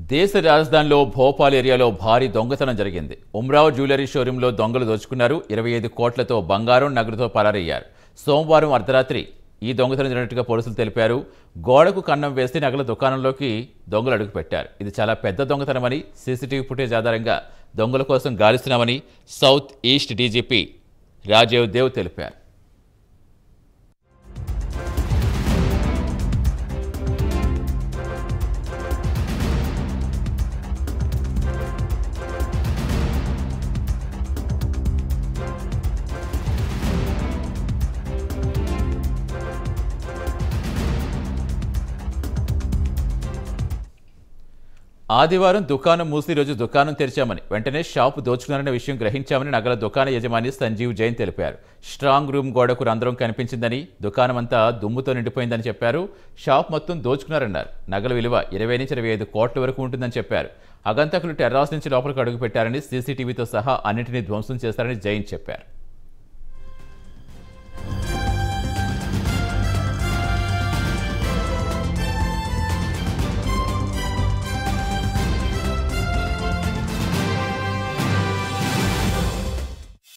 దేశ రాజధానిలో భోపాల్ ఏరియాలో భారీ దొంగతనం జరిగింది ఉమ్రావ్ జ్యువెలరీ షోరూంలో దొంగలు దోచుకున్నారు ఇరవై ఐదు కోట్లతో బంగారం నగదుతో పరారయ్యారు సోమవారం అర్ధరాత్రి ఈ దొంగతనం జరిగినట్టుగా పోలీసులు తెలిపారు గోడకు కన్నం వేసి నగల దుకాణంలోకి దొంగలు అడుగుపెట్టారు ఇది చాలా పెద్ద దొంగతనమని సీసీటీవీ ఫుటేజ్ ఆధారంగా దొంగల కోసం గాలిస్తున్నామని south east DGP Rajeev Dev తెలిపారు ఆదివారం దుకాణం మూసి రోజు దుకాణం తెరిచామని వెంటనే షాపు దోచుకున్నారన్న విషయం గ్రహించామని నగల దుకాణ యజమాని సంజీవ్ జైన్ తెలిపారు స్ట్రాంగ్ రూమ్ గోడకు రంధ్రం కనిపించిందని దుకాణం అంతా దుమ్ముతో నిండిపోయిందని చెప్పారు షాప్ మొత్తం దోచుకున్నారన్నారు నగల విలువ ఇరవై నుంచి ఇరవై ఐదు కోట్ల వరకు ఉంటుందని చెప్పారు అగంతకులు టెర్రాస్ నుంచి లోపలికి అడుగుపెట్టారని సీసీటీవీతో సహా అన్నింటినీ ధ్వంసం చేశారని జైన్ చెప్పారు